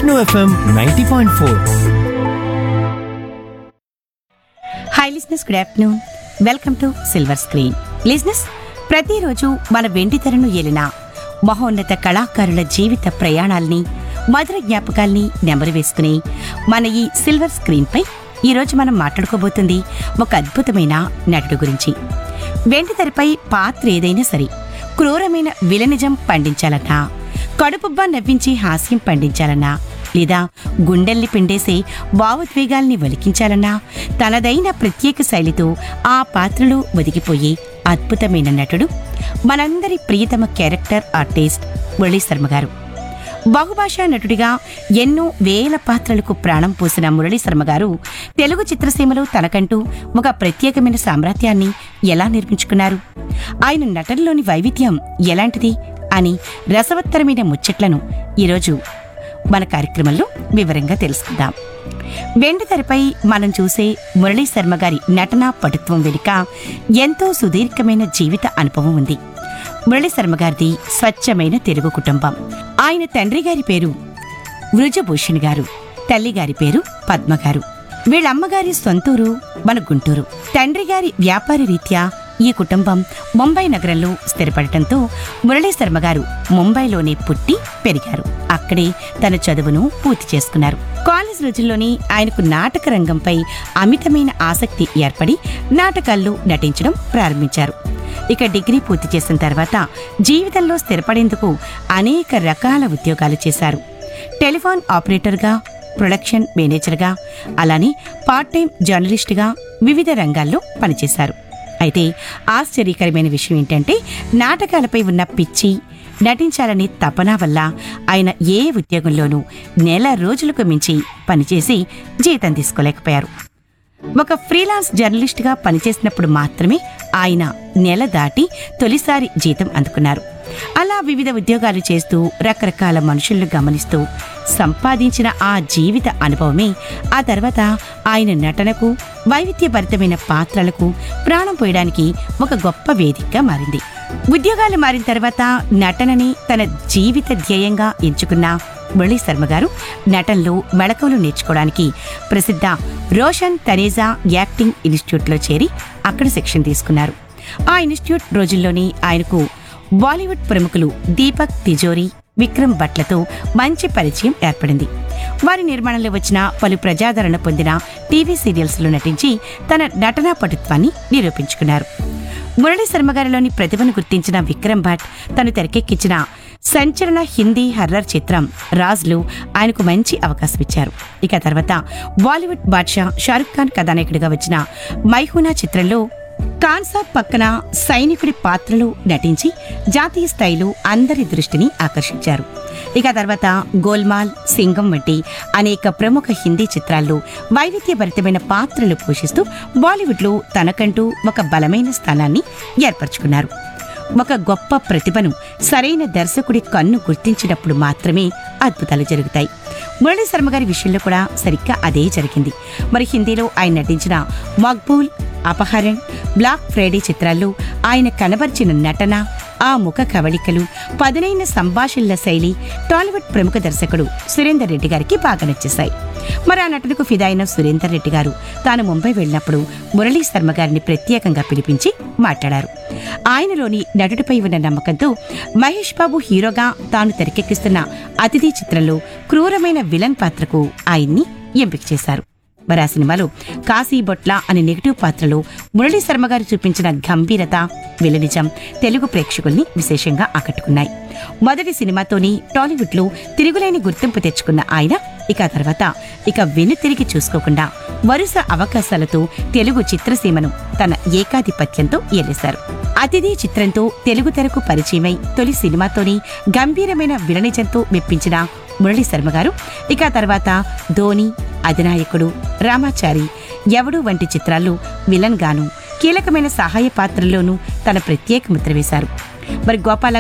Vishnu FM ninety point four hi listeners good afternoon welcome to silver screen listeners ప్రతిరోజు మన వెండి తెరను ఏలిన మహోన్నత కళాకారుల జీవిత ప్రయాణాల్ని మధుర జ్ఞాపకాల్ని నెమరు వేసుకుని మన ఈ సిల్వర్ స్క్రీన్పై ఈరోజు మనం మాట్లాడుకోబోతుంది ఒక అద్భుతమైన నటుడు గురించి వెండి తెరపై పాత్ర ఏదైనా సరే క్రూరమైన విలనిజం పండించాలన్నా కడుపుబ్బా నవ్వించి హాస్యం పండించాలన్నా లేదా గుండెల్ని పిండేసే భావోద్వేగాల్ని వలికించాలన్నా తనదైన ప్రత్యేక శైలితో ఆ పాత్రలో ఒదిగిపోయే అద్భుతమైన నటుడు మనందరి ప్రియతమ క్యారెక్టర్ ఆర్టిస్ట్ మురళీ శర్మ గారు బహుభాషా నటుడిగా ఎన్నో వేల పాత్రలకు ప్రాణం పోసిన మురళీ శర్మ గారు తెలుగు చిత్రసీమలో తనకంటూ ఒక ప్రత్యేకమైన సామ్రాజ్యాన్ని ఎలా నిర్మించుకున్నారు ఆయన నటనలోని వైవిధ్యం ఎలాంటిది అని రసవత్తరమైన ముచ్చట్లను ఈరోజు మన కార్యక్రమంలో వివరంగా తెలుసుకుందాం వెండి తెరపై మనం చూసే మురళీ శర్మ గారి నటనా పటుత్వం వెనుక ఎంతో సుదీర్ఘమైన జీవిత అనుభవం ఉంది మురళీ శర్మ గారిది స్వచ్ఛమైన తెలుగు కుటుంబం ఆయన తండ్రి గారి పేరు వృజభూషణ్ గారు తల్లి గారి పేరు పద్మ గారు వీళ్ళమ్మగారి సొంతూరు మన గుంటూరు తండ్రి గారి వ్యాపార రీత్యా ఈ కుటుంబం ముంబై నగరంలో స్థిరపడటంతో మురళీ శర్మ గారు ముంబైలోనే పుట్టి పెరిగారు అక్కడే తన చదువును పూర్తి చేసుకున్నారు కాలేజ్ రోజుల్లోనే ఆయనకు నాటక రంగంపై అమితమైన ఆసక్తి ఏర్పడి నాటకాల్లో నటించడం ప్రారంభించారు ఇక డిగ్రీ పూర్తి చేసిన తర్వాత జీవితంలో స్థిరపడేందుకు అనేక రకాల ఉద్యోగాలు చేశారు టెలిఫోన్ ఆపరేటర్గా ప్రొడక్షన్ మేనేజర్గా అలానే పార్ట్ టైం జర్నలిస్ట్గా వివిధ రంగాల్లో పనిచేశారు అయితే ఆశ్చర్యకరమైన విషయం ఏంటంటే నాటకాలపై ఉన్న పిచ్చి నటించాలనే తపన వల్ల ఆయన ఏ ఉద్యోగంలోనూ నెల రోజులకు మించి పనిచేసి జీతం తీసుకోలేకపోయారు ఒక ఫ్రీలాన్స్ జర్నలిస్ట్గా పనిచేసినప్పుడు మాత్రమే ఆయన నెల దాటి తొలిసారి జీతం అందుకున్నారు అలా వివిధ ఉద్యోగాలు చేస్తూ రకరకాల మనుషులను గమనిస్తూ సంపాదించిన ఆ జీవిత అనుభవమే ఆ తర్వాత ఆయన నటనకు వైవిధ్యభరితమైన పాత్రలకు ప్రాణం పోయడానికి ఒక గొప్ప వేదికగా మారింది ఉద్యోగాలు మారిన తర్వాత నటనని తన జీవిత ధ్యేయంగా ఎంచుకున్న మురళీ శర్మ గారు నటనలో మెళకువలు నేర్చుకోవడానికి ప్రసిద్ధ రోషన్ తనేజా యాక్టింగ్ ఇన్స్టిట్యూట్లో చేరి అక్కడ శిక్షణ తీసుకున్నారు ఆ ఇన్స్టిట్యూట్ రోజుల్లోనే ఆయనకు బాలీవుడ్ ప్రముఖులు దీపక్ తిజోరీ విక్రమ్ భట్లతో మంచి పరిచయం ఏర్పడింది వారి నిర్మాణంలో వచ్చిన పలు ప్రజాదరణ పొందిన టీవీ సీరియల్స్లో నటించి తన నటనా పటుత్వాన్ని నిరూపించుకున్నారు మురళీ శర్మ గారిలోని ప్రతిభను గుర్తించిన విక్రమ్ భట్ తను తెరకెక్కించిన సంచలన హిందీ హర్రర్ చిత్రం రాజ్లో ఆయనకు మంచి అవకాశం ఇచ్చారు ఇక తర్వాత బాలీవుడ్ బాద్షా షారుఖ్ ఖాన్ కథానాయకుడిగా వచ్చిన మైహూనా చిత్రంలో కాన్సార్ పక్కన సైనికుడి పాత్రలో నటించి జాతీయ స్థాయిలో అందరి దృష్టిని ఆకర్షించారు ఇక తర్వాత గోల్మాల్ సింగం వంటి అనేక ప్రముఖ హిందీ చిత్రాల్లో వైవిధ్యభరితమైన పాత్రలు పోషిస్తూ బాలీవుడ్లో తనకంటూ ఒక బలమైన స్థానాన్ని ఏర్పరచుకున్నారు ఒక గొప్ప ప్రతిభను సరైన దర్శకుడి కన్ను గుర్తించినప్పుడు మాత్రమే అద్భుతాలు జరుగుతాయి మురళీ శర్మ గారి విషయంలో కూడా సరిగ్గా అదే జరిగింది మరి హిందీలో ఆయన నటించిన మక్బూల్ అపహరణ్ బ్లాక్ ఫ్రైడే చిత్రాల్లో ఆయన కనబర్చిన నటన ఆ ముఖ కవళికలు పదునైన సంభాషణల శైలి టాలీవుడ్ ప్రముఖ దర్శకుడు సురేందర్ రెడ్డి గారికి బాగా నచ్చేశాయి మరి ఆ నటులకు ఫిదా అయిన సురేందర్ రెడ్డి గారు తాను ముంబై వెళ్ళినప్పుడు మురళీ శర్మ గారిని ప్రత్యేకంగా పిలిపించి మాట్లాడారు ఆయనలోని నటుడిపై ఉన్న నమ్మకంతో మహేష్ బాబు హీరోగా తాను తెరకెక్కిస్తున్న అతిథి చిత్రంలో క్రూరమైన విలన్ పాత్రకు ఆయన్ని ఎంపిక చేశారు మరి ఆ సినిమాలో కాశీ బొట్ల అనే నెగిటివ్ పాత్రలో మురళీ శర్మ గారు చూపించిన గంభీరత విలనిజం తెలుగు ప్రేక్షకుల్ని విశేషంగా ఆకట్టుకున్నాయి మొదటి సినిమాతోని టాలీవుడ్లో తిరుగులేని గుర్తింపు తెచ్చుకున్న ఆయన ఇక ఆ తర్వాత ఇక వెనుతిరిగి చూసుకోకుండా వరుస అవకాశాలతో తెలుగు చిత్రసీమను తన ఏకాధిపత్యంతో ఏలేశారు అతిథి చిత్రంతో తెలుగు తెరకు పరిచయమై తొలి సినిమాతోని గంభీరమైన విలనిజంతో మెప్పించిన మురళీ శర్మ గారు ఇక ఆ తర్వాత ధోని అధినాయకుడు రామాచారి ఎవడు వంటి చిత్రాల్లో విలన్ గాను కీలకమైన సహాయ పాత్రల్లోనూ తన ప్రత్యేక ముద్ర వేశారు మరి గోపాల